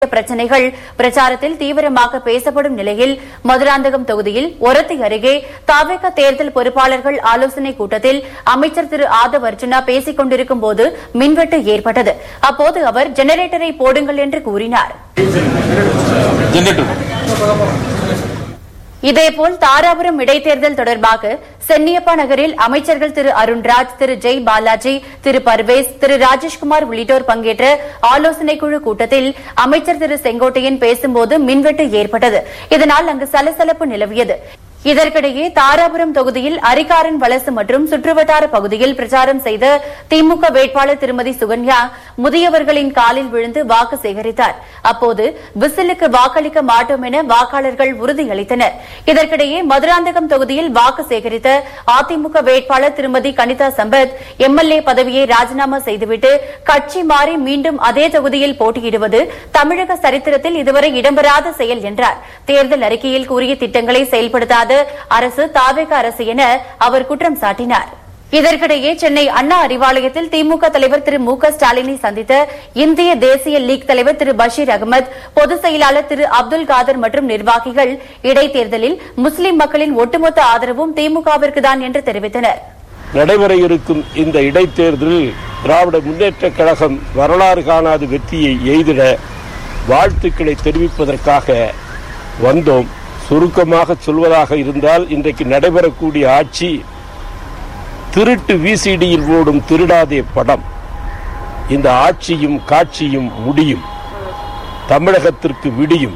பிரச்சனைகள் பிரச்சாரத்தில் தீவிரமாக பேசப்படும் நிலையில் மதுராந்தகம் தொகுதியில் ஒரத்தி அருகே தாவேக தேர்தல் பொறுப்பாளர்கள் ஆலோசனைக் கூட்டத்தில் அமைச்சர் திரு ஆதவ் அர்ஜுனா பேசிக் கொண்டிருக்கும் போது மின்வெட்டு ஏற்பட்டது அப்போது அவர் ஜெனரேட்டரை போடுங்கள் என்று கூறினார் இதேபோல் தாராபுரம் இடைத்தேர்தல் தொடர்பாக சென்னியப்பா நகரில் அமைச்சர்கள் திரு அருண்ராஜ் திரு ஜெய் பாலாஜி திரு பர்வேஸ் திரு ராஜேஷ்குமார் உள்ளிட்டோர் பங்கேற்ற ஆலோசனைக் குழு கூட்டத்தில் அமைச்சர் திரு செங்கோட்டையன் பேசும்போது மின்வெட்டு ஏற்பட்டது இதனால் அங்கு சலசலப்பு நிலவியது இதற்கிடையே தாராபுரம் தொகுதியில் அரிகாரன் வலசு மற்றும் சுற்றுவட்டார பகுதியில் பிரச்சாரம் செய்த திமுக வேட்பாளர் திருமதி சுகன்யா முதியவர்களின் காலில் விழுந்து வாக்கு சேகரித்தார் அப்போது விசிலுக்கு வாக்களிக்க மாட்டோம் என வாக்காளர்கள் உறுதியளித்தனர் இதற்கிடையே மதுராந்தகம் தொகுதியில் வாக்கு சேகரித்த அதிமுக வேட்பாளர் திருமதி கனிதா சம்பத் எம்எல்ஏ பதவியை ராஜினாமா செய்துவிட்டு கட்சி மாறி மீண்டும் அதே தொகுதியில் போட்டியிடுவது தமிழக சரித்திரத்தில் இதுவரை இடம்பெறாத செயல் என்றார் தேர்தல் அறிக்கையில் கூறிய திட்டங்களை செயல்படுத்தாத அரசு தாவேக அரசு என அவர் குற்றம் சாட்டினார் இதற்கிடையே சென்னை அண்ணா அறிவாலயத்தில் திமுக தலைவர் திரு மு க ஸ்டாலினை சந்தித்த இந்திய தேசிய லீக் தலைவர் திரு பஷீர் அகமது பொதுச் செயலாளர் திரு அப்துல் காதர் மற்றும் நிர்வாகிகள் இடைத்தேர்தலில் முஸ்லிம் மக்களின் ஒட்டுமொத்த ஆதரவும் திமுகவிற்குதான் என்று தெரிவித்தனர் நடைபெற இருக்கும் இந்த இடைத்தேர்தலில் திராவிட முன்னேற்றக் கழகம் வரலாறு காணாத வெற்றியை எய்திட வாழ்த்துக்களை தெரிவிப்பதற்காக வந்தோம் சுருக்கமாக சொல்வதாக இருந்தால் இன்றைக்கு நடைபெறக்கூடிய ஆட்சி திருட்டு விசிடியில் ஓடும் திருடாதே படம் இந்த ஆட்சியும் காட்சியும் முடியும் தமிழகத்திற்கு விடியும்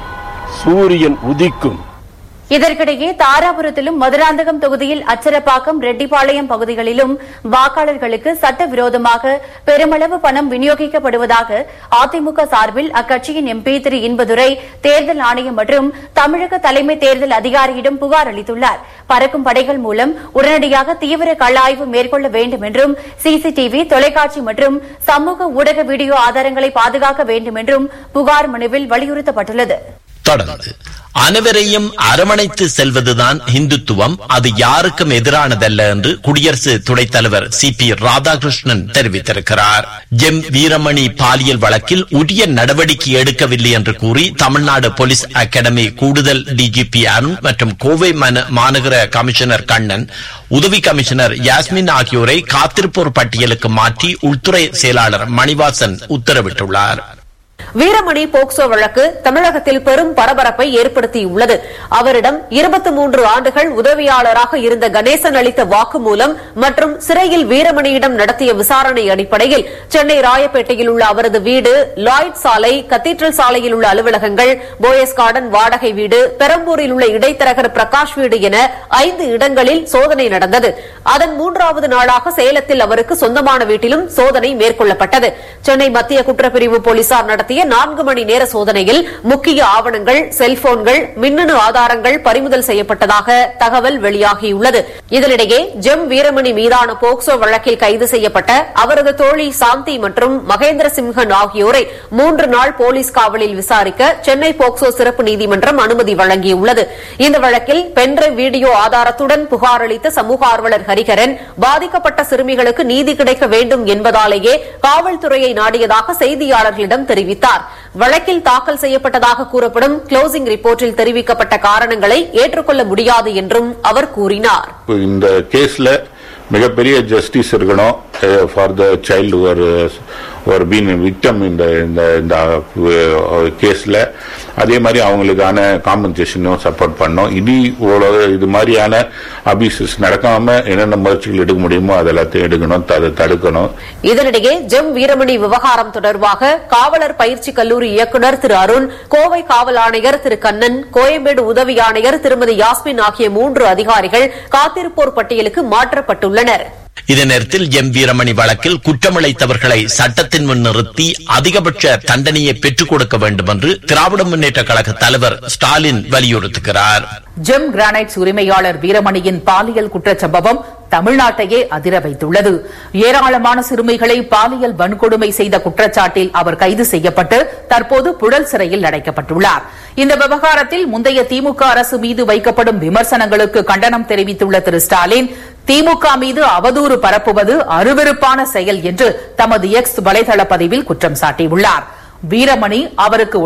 சூரியன் உதிக்கும் இதற்கிடையே தாராபுரத்திலும் மதுராந்தகம் தொகுதியில் அச்சரப்பாக்கம் ரெட்டிப்பாளையம் பகுதிகளிலும் வாக்காளர்களுக்கு சட்டவிரோதமாக பெருமளவு பணம் விநியோகிக்கப்படுவதாக அதிமுக சார்பில் அக்கட்சியின் எம்பி திரு இன்பதுரை தேர்தல் ஆணையம் மற்றும் தமிழக தலைமை தேர்தல் அதிகாரியிடம் புகார் அளித்துள்ளார் பறக்கும் படைகள் மூலம் உடனடியாக தீவிர கள ஆய்வு மேற்கொள்ள வேண்டும் என்றும் சிசிடிவி தொலைக்காட்சி மற்றும் சமூக ஊடக வீடியோ ஆதாரங்களை பாதுகாக்க வேண்டும் என்றும் புகார் மனுவில் வலியுறுத்தப்பட்டுள்ளது தொடர்ந்து அனைவரையும் அரவணைத்து செல்வதுதான் இந்துத்துவம் அது யாருக்கும் எதிரானதல்ல என்று குடியரசு துணைத் தலைவர் சி பி ராதாகிருஷ்ணன் தெரிவித்திருக்கிறார் ஜெம் வீரமணி பாலியல் வழக்கில் உரிய நடவடிக்கை எடுக்கவில்லை என்று கூறி தமிழ்நாடு போலீஸ் அகாடமி கூடுதல் டிஜிபி அருண் மற்றும் கோவை மாநகர கமிஷனர் கண்ணன் உதவி கமிஷனர் யாஸ்மின் ஆகியோரை காத்திருப்போர் பட்டியலுக்கு மாற்றி உள்துறை செயலாளர் மணிவாசன் உத்தரவிட்டுள்ளார் வீரமணி போக்சோ வழக்கு தமிழகத்தில் பெரும் பரபரப்பை ஏற்படுத்தியுள்ளது அவரிடம் இருபத்தி மூன்று ஆண்டுகள் உதவியாளராக இருந்த கணேசன் அளித்த வாக்குமூலம் மற்றும் சிறையில் வீரமணியிடம் நடத்திய விசாரணை அடிப்படையில் சென்னை ராயப்பேட்டையில் உள்ள அவரது வீடு லாய்ட் சாலை கத்தீட்ரல் சாலையில் உள்ள அலுவலகங்கள் போயஸ் கார்டன் வாடகை வீடு பெரம்பூரில் உள்ள இடைத்தரகர் பிரகாஷ் வீடு என ஐந்து இடங்களில் சோதனை நடந்தது அதன் மூன்றாவது நாளாக சேலத்தில் அவருக்கு சொந்தமான வீட்டிலும் சோதனை மேற்கொள்ளப்பட்டது சென்னை மத்திய குற்றப்பிரிவு போலீசார் நடத்திய நான்கு மணி நேர சோதனையில் முக்கிய ஆவணங்கள் செல்போன்கள் மின்னணு ஆதாரங்கள் பறிமுதல் செய்யப்பட்டதாக தகவல் வெளியாகியுள்ளது இதனிடையே ஜெம் வீரமணி மீதான போக்சோ வழக்கில் கைது செய்யப்பட்ட அவரது தோழி சாந்தி மற்றும் மகேந்திர சிம்ஹன் ஆகியோரை மூன்று நாள் போலீஸ் காவலில் விசாரிக்க சென்னை போக்சோ சிறப்பு நீதிமன்றம் அனுமதி வழங்கியுள்ளது இந்த வழக்கில் பென்டிரைவ் வீடியோ ஆதாரத்துடன் புகார் அளித்த சமூக ஆர்வலர் ஹரிகரன் பாதிக்கப்பட்ட சிறுமிகளுக்கு நீதி கிடைக்க வேண்டும் என்பதாலேயே காவல்துறையை நாடியதாக செய்தியாளர்களிடம் தெரிவித்தார் வழக்கில் தாக்கல் செய்யப்பட்டதாக கூறப்படும் க்ளோசிங் ரிப்போர்ட்டில் தெரிவிக்கப்பட்ட காரணங்களை ஏற்றுக்கொள்ள முடியாது என்றும் அவர் கூறினார் இந்த கேஸ்ல மிகப்பெரிய ஜஸ்டிஸ் இருக்கணும் ஃபார் த சைல்டு ஒரு ஒரு பீன் விக்டம் இந்த இந்த இந்த கேஸ்ல அதே மாதிரி அவங்களுக்கான காம்பன்சேஷனும் சப்போர்ட் பண்ணோம் இனி இவ்வளவு இது மாதிரியான அபியூசஸ் நடக்காம என்னென்ன முயற்சிகள் எடுக்க முடியுமோ அதெல்லாத்தையும் எடுக்கணும் அதை தடுக்கணும் இதனிடையே ஜெம் வீரமணி விவகாரம் தொடர்பாக காவலர் பயிற்சி கல்லூரி இயக்குநர் திரு அருண் கோவை காவல் ஆணையர் திரு கண்ணன் கோயம்பேடு உதவி ஆணையர் திருமதி யாஸ்மின் ஆகிய மூன்று அதிகாரிகள் காத்திருப்போர் பட்டியலுக்கு மாற்றப்பட்டுள்ளனர் இதே நேரத்தில் எம் வீரமணி வழக்கில் குற்றமிழைத்தவர்களை சட்டத்தின் முன் நிறுத்தி அதிகபட்ச தண்டனையை பெற்றுக் கொடுக்க வேண்டும் என்று திராவிட முன்னேற்ற கழக தலைவர் ஸ்டாலின் வலியுறுத்துகிறார் ஜெம் கிரானைட்ஸ் உரிமையாளர் வீரமணியின் பாலியல் குற்றச்சம்பவம் தமிழ்நாட்டையே அதிர வைத்துள்ளது ஏராளமான சிறுமிகளை பாலியல் வன்கொடுமை செய்த குற்றச்சாட்டில் அவர் கைது செய்யப்பட்டு தற்போது புழல் சிறையில் அடைக்கப்பட்டுள்ளார் இந்த விவகாரத்தில் முந்தைய திமுக அரசு மீது வைக்கப்படும் விமர்சனங்களுக்கு கண்டனம் தெரிவித்துள்ள திரு ஸ்டாலின் திமுக மீது அவதூறு பரப்புவது அருவருப்பான செயல் என்று தமது எக்ஸ் வலைதள பதிவில் குற்றம் சாட்டியுள்ளார் வீரமணி அவருக்கு